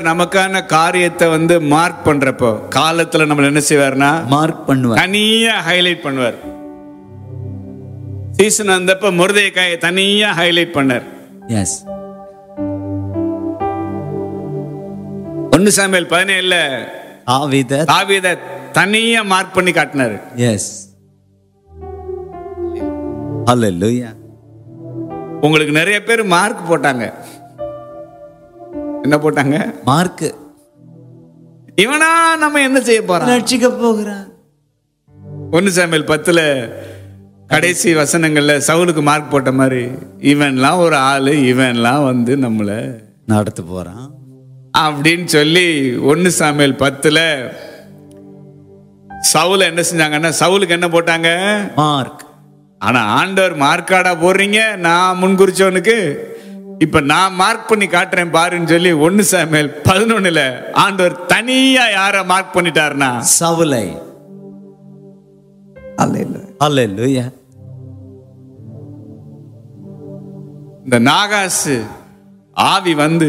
நமக்கான காரியத்தை வந்து மார்க் பண்றப்போ காலத்துல நம்ம என்ன செய்வார்னா மார்க் பண்ணுவார் தனியா ஹைலைட் பண்ணுவார் சீசன் வந்தப்ப முருதைக்காயை தனியா ஹைலைட் பண்ணார் எஸ் ஒன்னு சாமியல் பதினேழுல ஆவித தாவீத தனியா மார்க் பண்ணி காட்டினாரு எஸ் ஹalleluya உங்களுக்கு நிறைய பேர் மார்க் போட்டாங்க என்ன போட்டாங்க மார்க் இவனா நம்ம என்ன செய்ய போறோம் ரட்சிக்க போகிறான் ஒன்னு சாமியல் பத்துல கடைசி வசனங்கள்ல சவுலுக்கு மார்க் போட்ட மாதிரி இவன்லாம் ஒரு ஆளு இவன்லாம் வந்து நம்மள நடத்த போறான் அப்படின்னு சொல்லி ஒன்னு சாமியல் பத்துல சவுல என்ன செஞ்சாங்கன்னா சவுலுக்கு என்ன போட்டாங்க மார்க் ஆனா ஆண்டவர் மார்க்காடா போடுறீங்க நான் முன்குறிச்சவனுக்கு இப்ப நான் மார்க் பண்ணி காட்டுறேன் பாருன்னு சொல்லி ஒன்னு சாமியல் பதினொன்னுல ஆண்டவர் தனியா யார மார்க் பண்ணிட்டாருன்னா சவுலை ஹalleluya இந்த நாகாசு ஆவி வந்து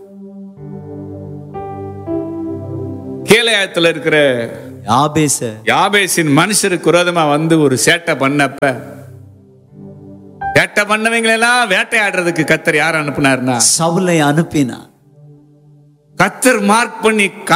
கீழையாத்துல இருக்கிற யாபேச யாபேசின் மனுஷருக்கு விரோதமா வந்து ஒரு சேட்டை பண்ணப்ப சேட்டை பண்ணவங்களெல்லாம் வேட்டையாடுறதுக்கு கத்தர் யார் அனுப்புனாருன்னா சவுலை அனுப்பினார் கத்தர் மார்க் பண்ணி